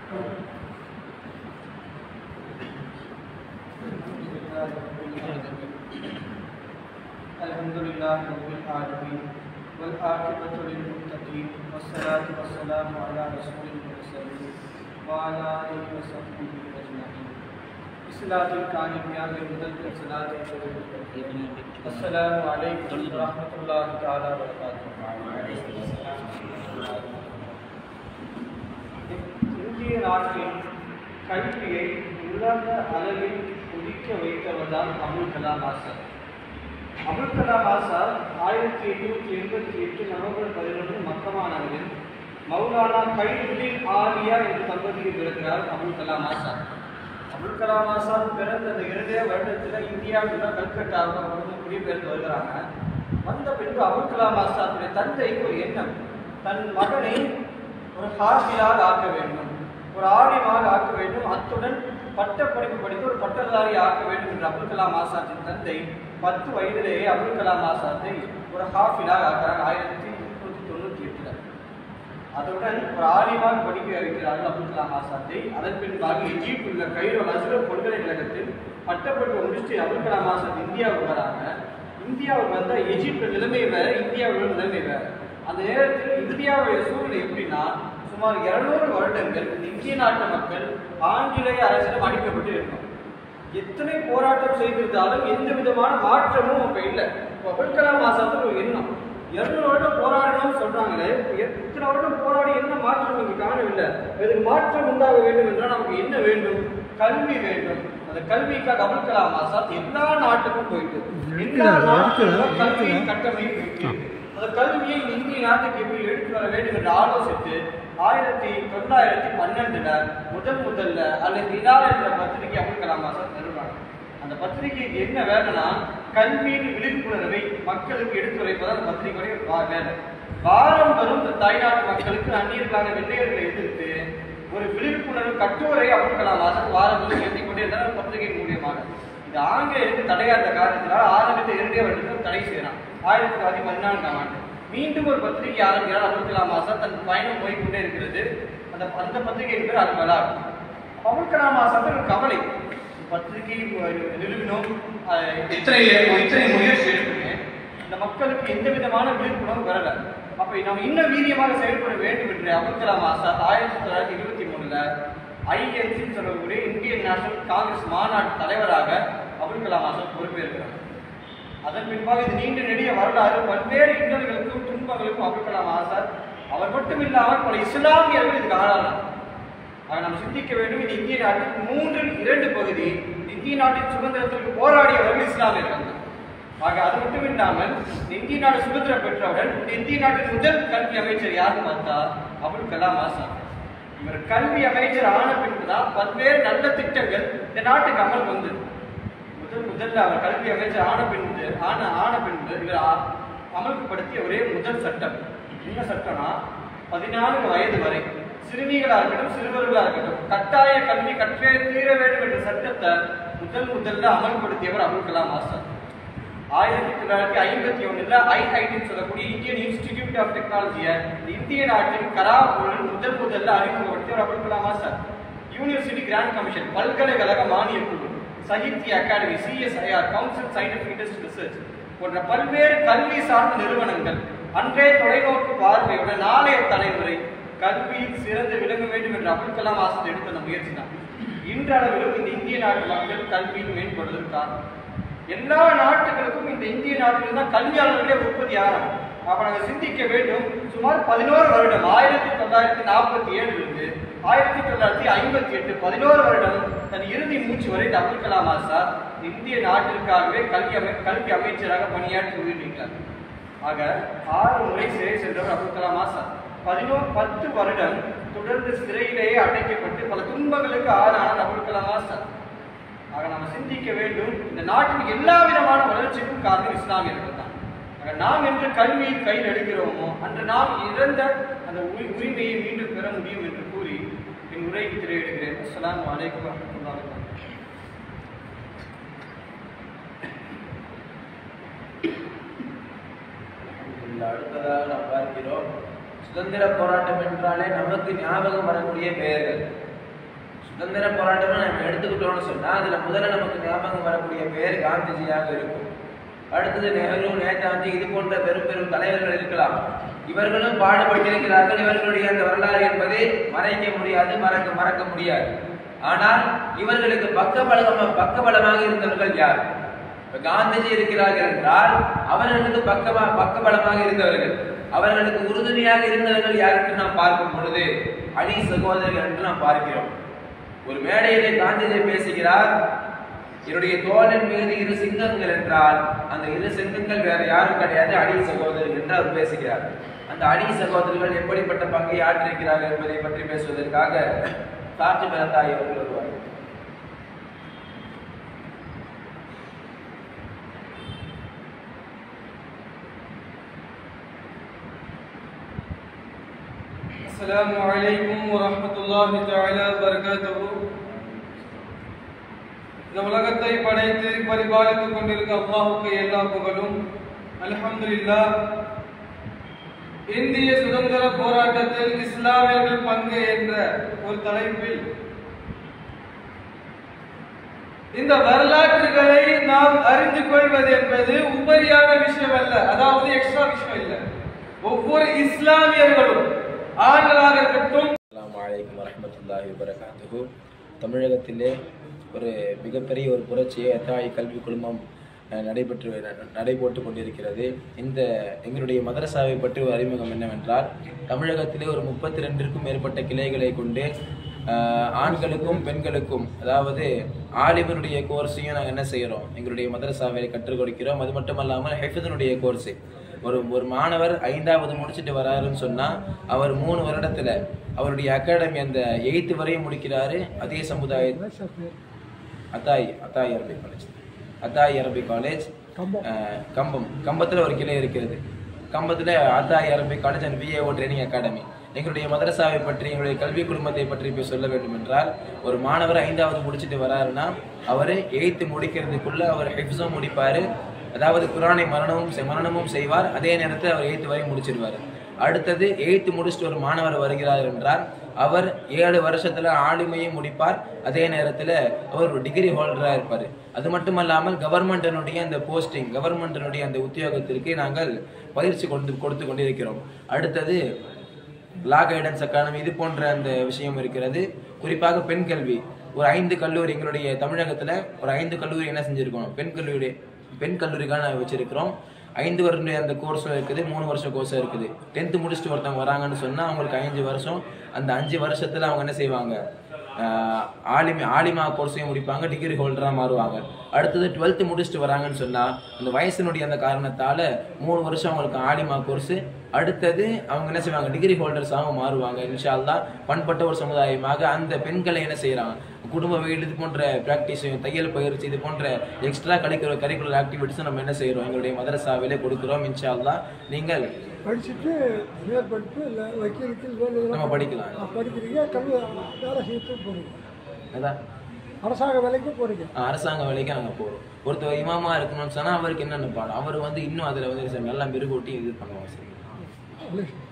الحمد لله رب العالمين والعاقبة للمتقين والصلاة والسلام على رسول المرسلين وعلى آله وصحبه أجمعين இஸ்லாத்தின் காணிமையாக முதல் சலாத்தை அஸ்ஸலாமு அலைக்கும் வரஹ்மத்துல்லாஹி தஆலா இந்திய நாட்டின் கல்வியை உலக அளவில் குதிக்க வைத்தவர் தான் அபுல் கலாம் ஆசாத் அபுல் கலாம் ஆசாத் ஆயிரத்தி எண்ணூற்றி எண்பத்தி எட்டு நவம்பர் பதினொன்று மக்கமா நகரில் மௌலானா கைதுதீன் ஆலியா என்ற தம்பதிக்கு பிறக்கிறார் அபுல் கலாம் ஆசாத் அபுல் கலாம் ஆசாத் பிறந்த அந்த இரண்டே வருடத்தில் இந்தியாவில் கல்கட்டாவுக்கு அவங்க குடிபெயர்ந்து வருகிறாங்க வந்த பின்பு அபுல் கலாம் ஆசாத்துடைய தந்தைக்கு ஒரு எண்ணம் தன் மகனை ஒரு ஹாஃபிலாக ஆக்க வேண்டும் ஒரு ஆலிமாக ஆக்க வேண்டும் அத்துடன் பட்டப்படிப்பு படித்து ஒரு பட்டதாரி ஆக்க வேண்டும் என்று அப்துல் கலாம் ஆசாத்தின் தந்தை பத்து வயதிலேயே அப்துல் கலாம் ஆசாத்தை ஒரு ஹாஃபிலாக ஆக்குறாங்க ஆயிரத்தி எட்நூத்தி தொண்ணூற்றி எட்டுல அதுடன் ஒரு ஆலிமாக படிக்க வைக்கிறார்கள் அப்துல் கலாம் ஆசாத்தை அதன் பின்பாக எஜிப்ட் உள்ள கைரோ நசுரத் பல்கலைக்கழகத்தில் பட்டப்படிப்பு முடிச்சுட்டு அப்துல் கலாம் ஆசாத் இந்தியாவுக்கு வராங்க இந்தியாவுக்கு வந்தால் எஜிப்ட் நிலைமை வேற இந்தியாவோட நிலைமை வேற அந்த நேரத்தில் இந்தியாவுடைய சூழ்நிலை எப்படின்னா சுமார் இருநூறு வருடங்கள் இந்த இந்திய நாட்டு மக்கள் ஆங்கிலேய அரசிடம் அடிக்கப்பட்டு இருக்கும் எத்தனை போராட்டம் செய்திருந்தாலும் எந்த விதமான மாற்றமும் அப்ப இல்லை இப்போ அப்துல் கலாம் ஆசாத்துக்கு ஒரு எண்ணம் இருநூறு வருடம் போராடணும்னு சொல்றாங்களே இத்தனை வருடம் போராடி என்ன மாற்றம் இங்கு காணவில்லை இதுக்கு மாற்றம் உண்டாக வேண்டும் என்றால் நமக்கு என்ன வேண்டும் கல்வி வேண்டும் அந்த கல்விக்காக அப்துல் கலாம் ஆசாத் எல்லா நாட்டுக்கும் போயிட்டு எல்லா நாட்டுக்கும் கல்வியின் கட்டமைப்பு இருக்கு அந்த கல்வியை இந்த இந்திய நாட்டுக்கு எப்படி எடுத்து வர வேண்டும் என்று ஆலோசித்து ஆயிரத்தி தொள்ளாயிரத்தி பன்னெண்டுல முதல் முதல்ல அல்லது இதார் என்ற பத்திரிகை அப்துல் கலாம் ஆசாத் நிறுவனாங்க அந்த பத்திரிகைக்கு என்ன வேலைன்னா கல்வியின் விழிப்புணர்வை மக்களுக்கு எடுத்துரைப்பது அந்த பத்திரிகையுடைய வா- வேலை வாரம் வரும் இந்த தாய்நாட்டு மக்களுக்கு அந்நியர்களான வெள்ளையர்களை எதிர்த்து ஒரு விழிப்புணர்வு கட்டுரை அப்துல் கலாம் ஆசாத் வாரம் வரும் எழுதி கொண்டே இருந்தார் பத்திரிகை மூலியமாக இது ஆங்கிலேயருக்கு தடையாத காரணத்தினால் ஆரம்பித்த இரண்டே வருடத்தில் தடை செய்யறான் ஆயிரத்தி தொள்ளாயிரத்தி பதினான்காம் ஆண்டு மீண்டும் ஒரு பத்திரிகை ஆரம்பிக்கிறார் அப்துல் கலாம் ஆசாத் தன் பயணம் போய்க்கொண்டே இருக்கிறது அந்த அந்த பத்திரிகை பேர் அல் மலாக் அப்துல் கலாம் ஆசாத் ஒரு கவலை பத்திரிகை நிறுவனம் அஹ், இத்தனை இத்தனை முயற்சி எடுக்கிறேன் இந்த மக்களுக்கு எந்த விதமான விழிப்புணர்வு வரல அப்ப நம்ம இன்னும் வீரியமாக செயல்பட வேண்டும் என்று அப்துல் கலாம் ஆசாத் ஆயிரத்தி தொள்ளாயிரத்தி இருபத்தி மூணுல ஐஎன்சி சொல்லக்கூடிய இந்தியன் நேஷனல் காங்கிரஸ் மாநாட்டு தலைவராக அப்துல் கலாம் ஆசாத் பொறுப்பேற்கிறார் அதன் பின்பாக இது நீண்ட நெடிய வரலாறு பல்வேறு இன்னல்களுக்கும் துன்பங்களுக்கும் அப்துல் கலாம் ஆசாத் அவர் மட்டும் இல்லாமல் பல இஸ்லாமியர்கள் இதுக்கு ஆளானார் ஆக நாம் சிந்திக்க வேண்டும் இந்த இந்திய நாட்டில் மூன்றில் இரண்டு பகுதி இந்திய நாட்டின் சுதந்திரத்திற்கு போராடியவர்கள் இஸ்லாமியர்கள் தான். ஆக அது மட்டும் இல்லாமல் இந்த இந்திய நாடு சுதந்திரம் பெற்றவுடன் இந்த இந்திய நாட்டின் முதல் கல்வி அமைச்சர் யாருன்னு பார்த்தா அப்துல் கலாம் ஆசாத் இவர் கல்வி அமைச்சர் ஆன பின்புதான் பல்வேறு நல்ல திட்டங்கள் இந்த நாட்டுக்கு அமல் வந்தது முதல் முதல்ல அவர் கல்வி அமைச்சர் ஆன பின்பு ஆன ஆன பின்பு இவர் ஆ- அமல்படுத்திய ஒரே முதல் சட்டம் என்ன சட்டம்னா பதினான்கு வயது வரை சிறுமிகளா இருக்கட்டும் சிறுவர்களா இருக்கட்டும் கட்டாய கல்வி கற்றே தீர வேண்டும் என்ற சட்டத்தை முதல் முதல்ல அமல்படுத்தியவர் அபுல் கலாம் ஆசாத் ஆயிரத்தி தொள்ளாயிரத்தி ஐம்பத்தி ஒண்ணுல ஐஐடின்னு சொல்லக்கூடிய இந்தியன் இன்ஸ்டிடியூட் ஆஃப் டெக்னாலஜியை இந்திய நாட்டின் கராப்பூரில் முதல் முதல்ல அறிமுகப்படுத்தியவர் Abul Kalam Azad university grants commission பல்கலைக்கழக மானிய குழு Sahitya Akademi CSIR council scientific industry research போன்ற பல்வேறு கல்வி சார்ந்த நிறுவனங்கள் அன்றைய தொலைநோக்கு பார்வையுடன் நாளைய தலைமுறை கல்வியில் சிறந்து விளங்க வேண்டும் என்று அப்துல் கலாம் ஆசாத் எடுத்த அந்த முயற்சி தான் இன்றளவிலும் இந்த இந்திய நாட்டு மக்கள் கல்வியில் மேம்படுவதற்காக எல்லா நாட்டுகளுக்கும் இந்த இந்திய நாட்டில் தான் கல்வியாளர்களே உற்பத்தி ஆகிறாங்க அப்ப நாங்க சிந்திக்க வேண்டும் சுமார் பதினோரு வருடம் ஆயிரத்தி தொள்ளாயிரத்தி நாற்பத்தி ஏழுலிருந்து ஆயிரத்தி தொள்ளாயிரத்தி ஐம்பத்தி எட்டு பதினோரு வருடம் தன் இறுதி மூச்சு வரை இந்த அப்துல் கலாம் ஆசாத் இந்திய நாட்டிற்காகவே கல்வி அமை கல்வி அமைச்சராக பணியாற்றி உயிரிழந்தார் ஆக ஆறு முறை சிறை சென்றவர் அப்துல் கலாம் ஆசாத் பதினோரு பத்து வருடம் தொடர்ந்து சிறையிலேயே அடைக்கப்பட்டு பல துன்பங்களுக்கு ஆளான அப்துல் கலாம் ஆசாத் ஆக நம்ம சிந்திக்க வேண்டும் இந்த நாட்டின் எல்லா விதமான வளர்ச்சிக்கும் காரணம் இஸ்லாமியர்கள் தான் ஆக நாம் என்று கல்வியில் கையில் எடுக்கிறோமோ அன்று நாம் இழந்த அந்த உரி- உரிமையை மீண்டும் பெற முடியும் என்று கூறி என் உரைக்கு திரையிடுகிறேன் அஸ்ஸலாமு அலைக்கும் வரஹ்மத்துல்லாஹி வபரகாத்துஹு இதுல அடுத்ததாக நாம் பார்க்கிறோம் சுதந்திர போராட்டம் என்றாலே நமக்கு ஞாபகம் வரக்கூடிய பெயர்கள் சுதந்திர போராட்டம்னு நம்ம எடுத்துக்கிட்டோம்னு சொன்னா அதுல முதல்ல நமக்கு ஞாபகம் வரக்கூடிய பேர் காந்திஜியாக இருக்கும் அடுத்தது நெஹ்ரு நேதாஜி இது போன்ற பெரும் பெரும் தலைவர்கள் இருக்கலாம் இவர்களும் பாடுபட்டிருக்கிறார்கள் இவர்களுடைய அந்த வரலாறு என்பதை மறைக்க முடியாது மறக்க மறக்க முடியாது ஆனால் இவர்களுக்கு பக்கபலமாக பக்கபலமாக இருந்தவர்கள் யார் இப்ப காந்திஜி இருக்கிறார்கள் என்றால் அவர்களுக்கு பக்கமா பக்கபலமாக இருந்தவர்கள் அவர்களுக்கு உறுதுணையாக இருந்தவர்கள் யார் என்று நாம் பார்க்கும் பொழுது அலி சகோதரர்கள் என்று நாம் பார்க்கிறோம் ஒரு மேடையிலே காந்திஜி பேசுகிறார் என்னுடைய தோழன் மீது இரு சிங்கங்கள் என்றால் அந்த இரு சிங்கங்கள் வேற யாரும் கிடையாது அடி சகோதரர்கள் என்று அவர் பேசுகிறார் அந்த அடி சகோதரர்கள் எப்படிப்பட்ட பங்கை ஆற்றிருக்கிறார்கள் என்பதை பற்றி பேசுவதற்காக காற்று மேலத்தாய் அவர்கள் வருவார் السلام عليكم ورحمة الله تعالى وبركاته இந்த உலகத்தை படைத்து பரிபாலித்துக் கொண்டிருக்க அல்லாஹுக்கு எல்லா புகழும் அல்ஹம்துலில்லாஹ் இந்திய சுதந்திர போராட்டத்தில் இஸ்லாமியர்கள் பங்கு என்ற ஒரு தலைப்பில் இந்த வரலாற்றுகளை நாம் அறிந்து கொள்வது என்பது உபரியான விஷயம் அல்ல அதாவது எக்ஸ்ட்ரா விஷயம் இல்லை ஒவ்வொரு இஸ்லாமியர்களும் ஆண்களாக இருக்கட்டும் அஸ்ஸலாமு அலைக்கும் வரஹ்மத்துல்லாஹி வபரகாத்துஹு தமிழகத்திலே ஒரு மிகப்பெரிய ஒரு புரட்சியை தாய் கல்வி குழுமம் அஹ், நடைபெற்று ந- நடைபோட்டு கொண்டிருக்கிறது இந்த எங்களுடைய மதரசாவை பற்றி ஒரு அறிமுகம் என்னவென்றால் தமிழகத்திலே ஒரு முப்பத்தி ரெண்டிற்கும் மேற்பட்ட கிளைகளை கொண்டு அஹ், ஆண்களுக்கும் பெண்களுக்கும் அதாவது ஆலிமனுடைய கோர்ஸையும் நாங்கள் என்ன செய்கிறோம் எங்களுடைய மதரசாவை கற்றுக் கொடுக்கிறோம் அது மட்டும் இல்லாமல் ஹெஃபிதனுடைய கோர்ஸு ஒரு ஒரு மாணவர் ஐந்தாவது முடிச்சுட்டு வராருன்னு சொன்னா அவர் மூணு வருடத்துல அவருடைய அகாடமி அந்த எயித்து வரையும் முடிக்கிறாரு அதே சமுதாய அத்தாய் அத்தாய் அரபி காலேஜ் அத்தாய் அரபி காலேஜ் அஹ், கம்பம் கம்பத்துல ஒரு கிளை இருக்கிறது கம்பத்துல அத்தாய் அரபி college and VAO training academy எங்களுடைய மதரசாவை பற்றி எங்களுடைய கல்வி குடும்பத்தை பற்றி இப்போ சொல்ல வேண்டும் என்றால் ஒரு மாணவர் ஐந்தாவது முடிச்சுட்டு வராருன்னா அவர் எயித்து முடிக்கிறதுக்குள்ள அவர் ஹெஃப்ஸும் முடிப்பாரு அதாவது குரானை மரணமும் செ- மரணமும் செய்வார் அதே நேரத்தில் அவர் எயித்து வரை முடிச்சிடுவார் அடுத்தது எயித்து முடிச்சுட்டு ஒரு மாணவர் வருகிறார் என்றால் அவர் ஏழு வருஷத்துல ஆளுமையும் முடிப்பார் அதே நேரத்தில் அவர் ஒரு டிகிரி ஹோல்டராக இருப்பார் அது மட்டுமல்லாமல் கவர்மெண்டினுடைய அந்த போஸ்டிங் கவர்மெண்டினுடைய அந்த உத்தியோகத்திற்கு நாங்கள் பயிற்சி கொண்டு கொடுத்து கொண்டிருக்கிறோம் அடுத்தது லா கைடன்ஸ் அகாடமி இது போன்ற அந்த விஷயம் இருக்கிறது குறிப்பாக பெண் கல்வி ஒரு ஐந்து கல்லூரி எங்களுடைய தமிழகத்துல ஒரு ஐந்து கல்லூரி என்ன செஞ்சிருக்கோம் பெண் கல்லூரி பெண் கல்லூரிக்கான வச்சிருக்கிறோம் ஐந்து வருட அந்த கோர்ஸும் இருக்குது மூணு வருஷம் கோர்ஸும் இருக்குது டென்த்து முடிச்சுட்டு ஒருத்தவங்க வராங்கன்னு சொன்னா அவங்களுக்கு அஞ்சு வருஷம் அந்த அஞ்சு வருஷத்துல அவங்க என்ன செய்வாங்க ஆஹ் ஆலிமி ஆலிமா கோர்ஸையும் முடிப்பாங்க டிகிரி ஹோல்டராக மாறுவாங்க அடுத்தது டுவெல்த்து முடிச்சுட்டு வராங்கன்னு சொன்னால் அந்த வயசினுடைய அந்த காரணத்தால் மூணு வருஷம் அவங்களுக்கு ஆலிமா கோர்ஸு அடுத்தது அவங்க என்ன செய்வாங்க டிகிரி ஹோல்டர்ஸாகவும் மாறுவாங்க இன்ஷா அல்லாஹ் பண்பட்ட ஒரு சமுதாயமாக அந்த பெண்களை என்ன செய்கிறாங்க குடும்ப வீடு இது போன்ற ப்ராக்டிஸையும் தையல் பயிற்சி இது போன்ற எக்ஸ்ட்ரா கரிக்குலர் கரிக்குலர் ஆக்டிவிட்டிஸும் நம்ம என்ன செய்கிறோம் எங்களுடைய மதரசாவிலே கொடுக்குறோம் இன்ஷா அல்லாஹ் நீங்கள் படிச்சுட்டு மேற்படிப்பு இல்லை வக்கீலுக்கு வேலை நம்ம படிக்கலாம். படிக்கிறீங்க கல்வி வேலை செய்யறதுக்கு போகிறீங்க அதான் அரசாங்க வேலைக்கு போகிறீங்க ஆஹ் அரசாங்க வேலைக்கு நாங்கள் போகிறோம் ஒருத்தர் இமாமா இருக்கணும்னு சொன்னால் அவருக்கு என்னென்ன பாடம் அவர் வந்து இன்னும் அதில் வந்து சரி நல்லா மெருகூட்டி இது பண்ணுவோம் சரி அவ்வளோ